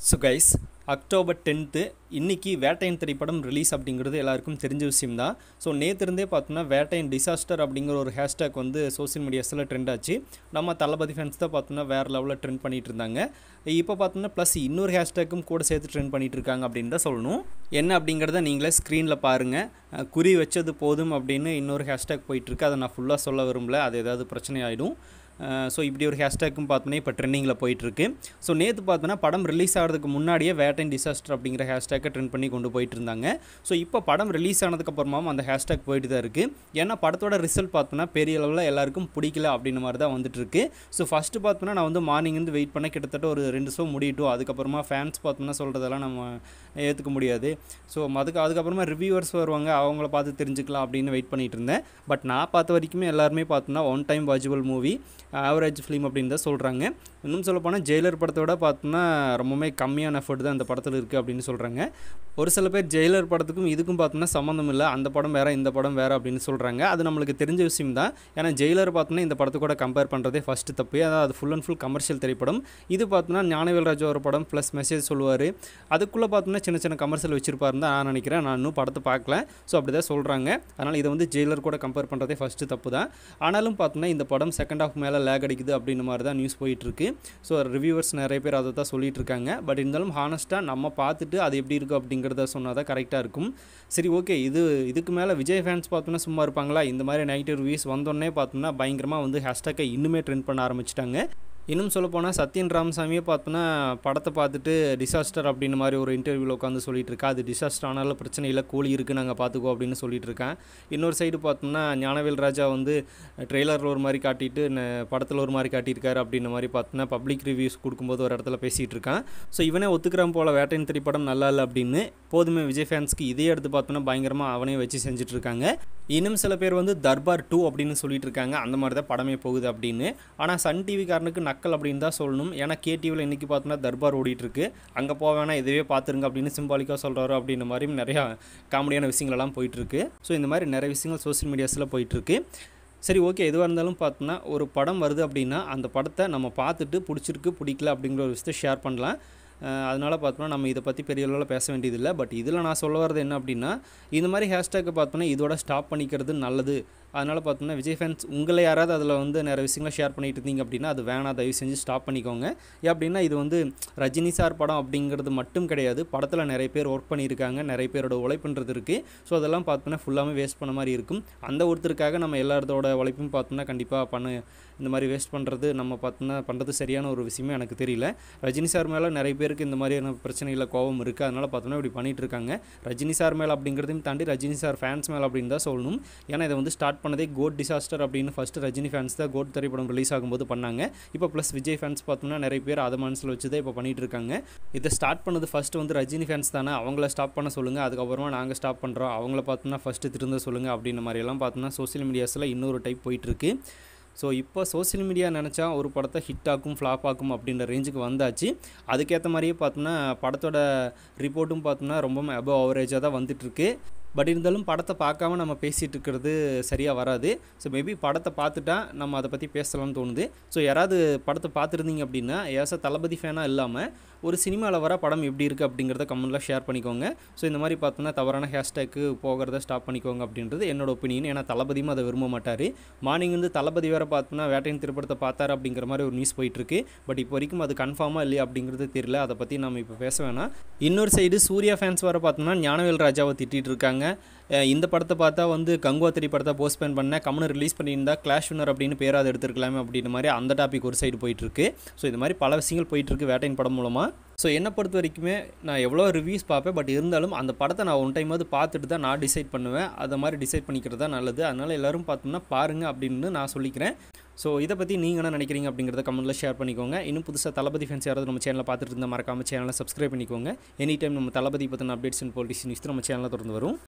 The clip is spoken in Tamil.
ஸோ கைஸ் அக்டோபர் டென்த்து இன்றைக்கி வேட்டையன் திரைப்படம் ரிலீஸ் அப்படிங்கிறது எல்லாருக்கும் தெரிஞ்ச விஷயம் தான் ஸோ நேத்திருந்தே பார்த்தோன்னா வேட்டையன் டிசாஸ்டர் அப்படிங்கிற ஒரு ஹேஷ்டேக் வந்து சோஷியல் மீடியாஸில் ட்ரெண்ட் ஆச்சு நம்ம தளபதி ஃபேன்ஸ் தான் பார்த்தோன்னா வேறு லெவலில் ட்ரெண்ட் பண்ணிட்டு இருந்தாங்க இப்போ பார்த்தோன்னா ப்ளஸ் இன்னொரு ஹேஷ்டேக்கும் கூட சேர்த்து ட்ரெண்ட் பண்ணிட்டு இருக்காங்க அப்படின்னு தான் சொல்லணும் என்ன அப்படிங்கிறத நீங்களே ஸ்க்ரீனில் பாருங்கள் குறி வச்சது போதும் அப்படின்னு இன்னொரு ஹேஷ்டேக் போயிட்டுருக்கு அதை நான் ஃபுல்லாக சொல்ல விரும்பல அது ஏதாவது பிரச்சனை ஆகிடும் ஸோ இப்படி ஒரு ஹேஷ்டேக்கும் பார்த்தோன்னா இப்போ ட்ரெண்டிங்கில் போயிட்டுருக்கு ஸோ நேற்று பார்த்தோன்னா படம் ரிலீஸ் ஆகிறதுக்கு முன்னாடியே வேட்டன் டிசாஸ்டர் அப்படிங்கிற ஹேஷ்டேக்கை ட்ரெண்ட் பண்ணி கொண்டு போயிட்டு இருந்தாங்க ஸோ இப்போ படம் ரிலீஸ் ஆனதுக்கப்புறமாவும் அந்த ஹேஷ்டேக் போயிட்டு தான் இருக்குது ஏன்னா படத்தோட ரிசல்ட் பார்த்தோன்னா பெரிய அளவில் எல்லாருக்கும் பிடிக்கல அப்படின்ற மாதிரி தான் வந்துட்டு இருக்கு ஸோ ஃபஸ்ட்டு பார்த்தோன்னா நான் வந்து மார்னிங் வந்து வெயிட் பண்ண கிட்டத்தட்ட ஒரு ரெண்டு ஷோ முடியட்டும் அதுக்கப்புறமா ஃபேன்ஸ் பார்த்தோன்னா சொல்கிறதெல்லாம் நம்ம ஏற்றுக்க முடியாது ஸோ அதுக்கு அதுக்கப்புறமா ரிவ்யூவர்ஸ் வருவாங்க அவங்கள பார்த்து தெரிஞ்சுக்கலாம் அப்படின்னு வெயிட் பண்ணிட்டு இருந்தேன் பட் நான் பார்த்த வரைக்குமே எல்லாருமே பார்த்தோன்னா one time watchable movie average film அப்படின்னு தான் சொல்கிறாங்க இன்னும் சொல்ல போனால் ஜெயிலர் படத்தோட பார்த்தோன்னா ரொம்பவுமே கம்மியான எஃபர்ட் தான் இந்த படத்தில் இருக்குது அப்படின்னு சொல்கிறாங்க ஒரு சில பேர் ஜெயிலர் படத்துக்கும் இதுக்கும் பார்த்தோன்னா சம்மந்தம் இல்லை அந்த படம் வேறு இந்த படம் வேறு அப்படின்னு சொல்கிறாங்க அது நம்மளுக்கு தெரிஞ்ச விஷயம் தான் ஏன்னா ஜெயிலர் பார்த்தோன்னா இந்த படத்து கூட கம்பேர் பண்ணுறதே ஃபஸ்ட்டு தப்பு அதாவது அது ஃபுல் அண்ட் ஃபுல் கமர்ஷியல் திரைப்படம் இது பார்த்தோன்னா ஞானவேல் ராஜா ஒரு படம் ப்ளஸ் மெசேஜ் சொல்லுவார் அதுக்குள்ளே பார்த்தோன்னா சின்ன சின்ன கமர்ஷியல் வச்சிருப்பாருன்னு தான் நான் நினைக்கிறேன் நான் இன்னும் படத்தை பார்க்கல ஸோ அப்படி தான் சொல்கிறாங்க அதனால் இதை வந்து ஜெயிலர் கூட கம்பேர் பண்ணுறதே ஃபஸ்ட்டு தப்பு தான் ஆனாலும் பார்த்தோன்னா இந்த படம் செகண்ட் ஹாஃப் மேலே லேக் அடிக்குது அப்படின்ற மாதிரி தான் நியூஸ் போயிட்டுருக்கு ஸோ ரிவ்யூவர்ஸ் நிறைய பேர் அதை தான் சொல்லிட்டு இருக்காங்க பட் இருந்தாலும் ஹானஸ்ட்டாக நம்ம பார்த்துட்டு அது எப்படி இருக்குது அப்படிங்கிறத சொன்னால் தான் கரெக்டாக இருக்கும் சரி ஓகே இது இதுக்கு மேலே விஜய் ஃபேன்ஸ் பார்த்தோன்னா சும்மா இருப்பாங்களா இந்த மாதிரி நெகட்டிவ் ரிவ்யூஸ் வந்தோடனே பார்த்தோம்னா பயங்கரமாக வந்து ஹேஷ்டேக்கை இன்னுமே ட்ரெண்ட் பண்ண ஆரம்பிச்சிட்டாங்க இன்னும் சொல்லப்போனால் சத்யன் ராமசாமியே பார்த்தோன்னா படத்தை பார்த்துட்டு டிசாஸ்டர் அப்படின்னு மாதிரி ஒரு இன்டர்வியூவில் உட்காந்து சொல்லிட்டு இருக்கா அது டிசாஸ்டர் ஆனாலும் பிரச்சனை இல்லை கூலி இருக்குது நாங்கள் பார்த்துக்கோ அப்படின்னு சொல்லிட்டு இருக்கேன் இன்னொரு சைடு பார்த்தோம்னா ஞானவேல் ராஜா வந்து ட்ரெய்லரில் ஒரு மாதிரி காட்டிட்டு படத்தில் ஒரு மாதிரி காட்டியிருக்காரு அப்படின்ற மாதிரி பார்த்தோன்னா பப்ளிக் ரிவ்யூஸ் கொடுக்கும்போது ஒரு இடத்துல பேசிகிட்டு இருக்கான் ஸோ இவனே ஒத்துக்கிறான் போல் வேட்டையின் திரைப்படம் நல்லா இல்லை அப்படின்னு போதுமே விஜய் ஃபேன்ஸ்க்கு இதே எடுத்து பார்த்தோன்னா பயங்கரமாக அவனே வச்சு செஞ்சுட்டு இருக்காங்க இன்னும் சில பேர் வந்து தர்பார் டூ அப்படின்னு சொல்லிட்டு இருக்காங்க அந்த மாதிரி தான் படமே போகுது அப்படின்னு ஆனால் சன் டிவிக்காரனுக்கு நக்கல் அப்படின்னு தான் சொல்லணும் ஏன்னா கேடிவியில் இன்றைக்கி பார்த்தோன்னா தர்பார் ஓடிட்டுருக்கு அங்கே போக வேணாம் இதுவே பார்த்துருங்க அப்படின்னு சிம்பாலிக்காக சொல்கிறாரு அப்படின்ற மாதிரி நிறையா காமெடியான விஷயங்களெல்லாம் போயிட்டுருக்கு ஸோ இந்த மாதிரி நிறைய விஷயங்கள் சோஷியல் மீடியாஸில் போயிட்டுருக்கு சரி ஓகே எதுவாக இருந்தாலும் பார்த்தோன்னா ஒரு படம் வருது அப்படின்னா அந்த படத்தை நம்ம பார்த்துட்டு பிடிச்சிருக்கு பிடிக்கல அப்படிங்கிற ஒரு விஷயத்தை ஷேர் பண்ணலாம் அதனால் பார்த்தோன்னா நம்ம இதை பற்றி பெரிய அளவில் பேச வேண்டியதில்லை பட் இதில் நான் சொல்ல வரது என்ன அப்படின்னா இந்த மாதிரி ஹேஷ்டேக்கை பார்த்தோன்னா இதோட ஸ்டாப் பண்ணிக்கிறது நல்லது அதனால் பார்த்தோம்னா விஜய் ஃபேன்ஸ் உங்களை யாராவது அதில் வந்து நிறைய விஷயங்களை ஷேர் பண்ணிட்டு இருந்தீங்க அப்படின்னா அது வேணாம் தயவு செஞ்சு ஸ்டாப் பண்ணிக்கோங்க ஏன் அப்படின்னா இது வந்து ரஜினி சார் படம் அப்படிங்கிறது மட்டும் கிடையாது படத்தில் நிறைய பேர் ஒர்க் பண்ணியிருக்காங்க நிறைய பேரோட உழைப்புன்றது இருக்குது ஸோ அதெல்லாம் பார்த்தோன்னா ஃபுல்லாமே வேஸ்ட் பண்ண மாதிரி இருக்கும் அந்த ஒருத்தருக்காக நம்ம எல்லாத்தோட உழைப்பும் பார்த்தோம்னா கண்டிப்பாக பண்ண இந்த மாதிரி வேஸ்ட் பண்ணுறது நம்ம பார்த்தோன்னா பண்ணுறது சரியான ஒரு விஷயமே எனக்கு தெரியல ரஜினி சார் மேலே நிறைய பேருக்கு இந்த மாதிரியான பிரச்சனையில் கோபம் இருக்குது அதனால் பார்த்தோன்னா இப்படி பண்ணிகிட்டு இருக்காங்க ரஜினி சார் மேலே அப்படிங்கிறதையும் தாண்டி ரஜினி சார் ஃபேன்ஸ் மேலே அப்படின்னு தான் சொல்லணும் ஏன்னா இதை வந்து ஸ்டார்ட் பண்ணதே கோட் டிசாஸ்டர் அப்படின்னு ஃபஸ்ட்டு ரஜினி ஃபேன்ஸ் தான் கோட் திரைப்படம் ரிலீஸ் ஆகும்போது பண்ணாங்க இப்போ ப்ளஸ் விஜய் ஃபேன்ஸ் பார்த்தோம்னா நிறைய பேர் அதை மனசில் வச்சு தான் இப்போ பண்ணிகிட்டு இருக்காங்க இதை ஸ்டார்ட் பண்ணது ஃபஸ்ட்டு வந்து ரஜினி ஃபேன்ஸ் தானே அவங்கள ஸ்டாப் பண்ண சொல்லுங்கள் அதுக்கப்புறமா நாங்கள் ஸ்டாப் பண்ணுறோம் அவங்கள பார்த்தோம்னா ஃபஸ்ட்டு திருந்த சொல்லுங்கள் அப்படின்ற மாதிரியெல்லாம் பார்த்தோம்னா சோசியல் மீடியாஸில் இன்னொரு டைப் போயிட்டுருக்கு ஸோ இப்போ சோசியல் மீடியா நினச்சா ஒரு படத்தை ஹிட் ஆக்கும் ஃப்ளாப் ஆக்கும் அப்படின்ற ரேஞ்சுக்கு வந்தாச்சு அதுக்கேற்ற மாதிரியே பார்த்தோம்னா படத்தோட ரிப்போர்ட்டும் பார்த்தோம்னா ரொம்ப அபவ் அவரேஜாக தான் வந்துட்டுருக்கு பட் இருந்தாலும் படத்தை பார்க்காம நம்ம பேசிகிட்டு இருக்கிறது சரியாக வராது ஸோ மேபி படத்தை பார்த்துட்டா நம்ம அதை பற்றி பேசலாம்னு தோணுது ஸோ யாராவது படத்தை பார்த்துருந்தீங்க அப்படின்னா ஏச தளபதி ஃபேனாக இல்லாமல் ஒரு சினிமாவில் வர படம் எப்படி இருக்குது அப்படிங்கிறத கமெண்ட்டில் ஷேர் பண்ணிக்கோங்க ஸோ இந்த மாதிரி பார்த்தோன்னா தவறான ஹேஷ்டேக்கு போகிறத ஸ்டாப் பண்ணிக்கோங்க அப்படின்றது என்னோட ஒப்பீனியன் ஏன்னா தளபதியும் அதை விரும்ப மாட்டார் மார்னிங் வந்து தளபதி வேறு பார்த்தோன்னா வேட்டையின் திரைப்படத்தை பார்த்தாரு அப்படிங்கிற மாதிரி ஒரு நியூஸ் போயிட்டுருக்கு பட் இப்போ வரைக்கும் அது கன்ஃபார்மாக இல்லையா அப்படிங்கிறது தெரியல அதை பற்றி நம்ம இப்போ பேச வேணாம் இன்னொரு சைடு சூர்யா ஃபேன்ஸ் வர பார்த்தோம்னா ஞானவேல் ராஜாவை திட்டிகிட்டு இருக்காங்க இந்த படத்தை பார்த்தா வந்து கங்குவா திரைப்படத்தை போஸ்ட்பேன் பண்ண கம்னு ரிலீஸ் பண்ணியிருந்தா கிளாஷ் வினர் அப்படின்னு பேராது எடுத்துருக்கலாமே அப்படின்ற மாதிரி அந்த டாபிக் ஒரு சைடு போயிட்டுருக்கு ஸோ இந்த மாதிரி பல விஷயங்கள் போயிட்டுருக்கு வேட்டையின் படம் மூலமாக ஸோ என்னை பொறுத்த வரைக்குமே நான் எவ்வளோ ரிவ்யூஸ் பார்ப்பேன் பட் இருந்தாலும் அந்த படத்தை நான் ஒன் டைமாவது பார்த்துட்டு தான் நான் டிசைட் பண்ணுவேன் அதை மாதிரி டிசைட் பண்ணிக்கிறது தான் நல்லது அதனால் எல்லோரும் பார்த்தோம்னா பாருங்கள் அப்படின்னு நான் சொல்லிக்கிறேன் ஸோ இதை பற்றி நீங்கள் என்ன நினைக்கிறீங்க அப்படிங்கிறத கமெண்ட்டில் ஷேர் பண்ணிக்கோங்க இன்னும் புதுசாக தளபதி ஃபேன்ஸ் யாராவது நம்ம சேனலில் பார்த்துட்டு இருந்தால் மறக்காமல் சேனலை சப்ஸ்கிரைப் பண்ணிக்கோங்க எனி டைம் நம்ம தளபதி பற்றின அப்டேட்ஸ் அண்ட் பாலிட்டிக்ஸ் நியூஸ் நம்ம சேனலில் தொடர்ந்து வரும்